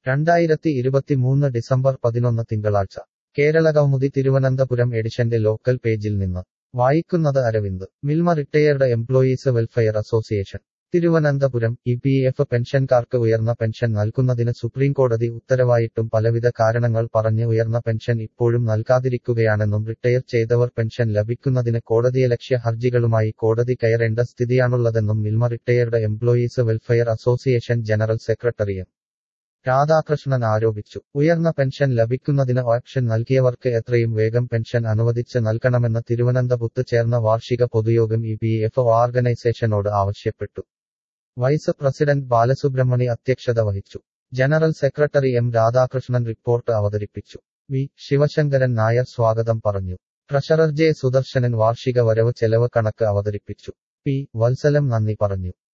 രണ്ടായിരത്തി ഇരുപത്തിമൂന്ന് ഡിസംബർ പതിനൊന്ന് തിങ്കളാഴ്ച കേരളകൗമുദി തിരുവനന്തപുരം എഡിഷന്റെ ലോക്കൽ പേജിൽ നിന്ന് വായിക്കുന്നത് Aravind Milma retired employees welfare association Thiruvananthapuram E P F പെൻഷൻകാർക്ക് ഉയർന്ന പെൻഷൻ നൽകുന്നതിന് സുപ്രീംകോടതി ഉത്തരവായിട്ടും പലവിധ കാരണങ്ങൾ പറഞ്ഞ് ഉയർന്ന പെൻഷൻ ഇപ്പോഴും നൽകാതിരിക്കുകയാണെന്നും റിട്ടയർ ചെയ്തവർ പെൻഷൻ ലഭിക്കുന്നതിന് കോടതിയലക്ഷ്യ ഹർജികളുമായി കോടതി കയറേണ്ട സ്ഥിതിയാണുള്ളതെന്നും Milma retired employees welfare association general secretary M Radhakrishnan ആരോപിച്ചു ഉയർന്ന പെൻഷൻ ലഭിക്കുന്നതിന് ഓപ്ഷൻ നൽകിയവർക്ക് എത്രയും വേഗം പെൻഷൻ അനുവദിച്ച് നൽകണമെന്ന് തിരുവനന്തപുരത്ത് ചേർന്ന വാർഷിക പൊതുയോഗം ഇ പി എഫ് ഓർഗനൈസേഷനോട് ആവശ്യപ്പെട്ടു വൈസ് പ്രസിഡന്റ് ബാലസുബ്രഹ്മണി അധ്യക്ഷത വഹിച്ചു general secretary M Radhakrishnan report അവതരിപ്പിച്ചു വി ശിവശങ്കരൻ നായർ സ്വാഗതം പറഞ്ഞു ട്രഷറർ ജെ സുദർശനൻ വാർഷിക വരവ് ചെലവ് കണക്ക് അവതരിപ്പിച്ചു പി വത്സലം നന്ദി പറഞ്ഞു